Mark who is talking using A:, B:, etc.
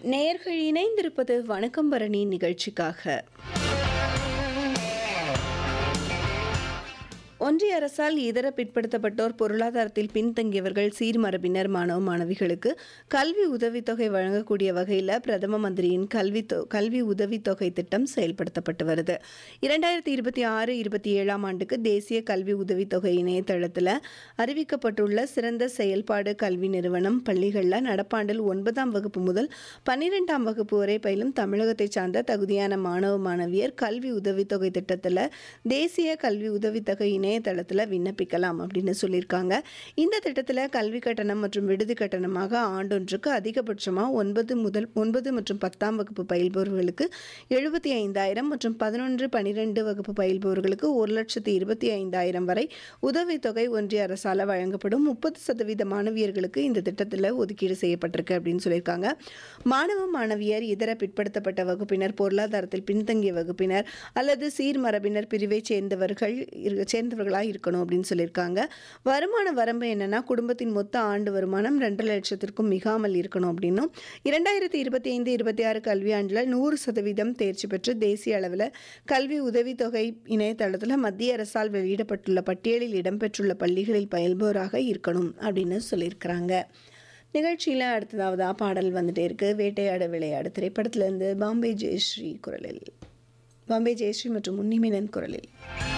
A: நேயர்கள் இணைந்திருப்பது வணக்கம் பரணி நிகழ்ச்சிக்காக ஒன்றிய அரசால் இதர பிற்படுத்தப்பட்டோர் பொருளாதாரத்தில் பின்தங்கியவர்கள் சீர்மரபினர் மாணவ மாணவிகளுக்கு கல்வி உதவித்தொகை வழங்கக்கூடிய வகையில் பிரதம மந்திரியின் கல்வி தொ- கல்வி உதவித்தொகை திட்டம் செயல்படுத்தப்பட்டு வருது இரண்டாயிரத்தி இருபத்தி ஆறு இருபத்தி ஏழாம் ஆண்டுக்கு தேசிய கல்வி உதவித்தொகை இணையதளத்தில் அறிவிக்கப்பட்டுள்ள சிறந்த செயல்பாடு கல்வி நிறுவனம் பள்ளிகளில் நடப்பாண்டில் ஒன்பதாம் வகுப்பு முதல் பன்னிரெண்டாம் வகுப்பு வரை பயிலும் தமிழகத்தை சார்ந்த தகுதியான மாணவ மாணவியர் கல்வி உதவித்தொகை திட்டத்தில் தேசிய கல்வி உதவித்தொகை இணையதளத்தில் விண்ணப்பிக்கலாம் அப்படின்னு சொல்லியிருக்காங்க இந்த திட்டத்தில் கல்வி கட்டணம் மற்றும் விடுதி கட்டணமாக ஆண்டொன்றுக்கு அதிகபட்சமாக ஒன்பது முதல் ஒன்பது மற்றும் பத்தாம் வகுப்பு பயில்பவர்களுக்கு எழுபத்தி ஐந்தாயிரம் மற்றும் பதினொன்று பன்னிரெண்டு வகுப்பு பயில்பவர்களுக்கு ஒரு லட்சத்து இருபத்தி ஐந்தாயிரம் வரை உதவித்தொகை ஒன்றிய அரசால் வழங்கப்படும் முப்பது சதவீத மாணவியர்களுக்கு இந்த திட்டத்தில் ஒதுக்கீடு செய்யப்பட்டிருக்கு அப்படின்னு சொல்லியிருக்காங்க மாணவ மாணவியர் இதர பிற்படுத்தப்பட்ட வகுப்பினர் பொருளாதாரத்தில் பின்தங்கிய வகுப்பினர் அல்லது சீர்மரபினர் பிரிவைச் சேர்ந்தவர்கள் இரு- சேர்ந்தவர்களாக இருக்கணும் அப்படின்னு சொல்லியிருக்காங்க வருமான வரம்பு என்னன்னா குடும்பத்தின் மொத்த ஆண்டு வருமானம் ரெண்டு லட்சத்திற்கும் மிகாமல் இருக்கணும் அப்படின்னும் இரண்டாயிரத்தி இருபத்தி ஐந்து இருபத்தி ஆறு கல்வியாண்டில் நூறு சதவீதம் தேர்ச்சி பெற்று தேசிய அளவில் கல்வி உதவித்தொகை இணையதளத்தில் மத்திய அரசால் வெளியிடப்பட்டுள்ள பட்டியலில் இடம்பெற்றுள்ள பள்ளிகளில் பயில்பவராக இருக்கணும் அப்படின்னு சொல்லியிருக்கிறாங்க நிகழ்ச்சியில் அடுத்ததாவதா பாடல் வந்துட்டே இருக்கு வேட்டையாடு விளையாடு திரைப்படத்திலிருந்து பாம்பே ஜெயஸ்ரீ குரலில் பாம்பே ஜெயஸ்ரீ மற்றும் உன்னிமேனன் குரலில்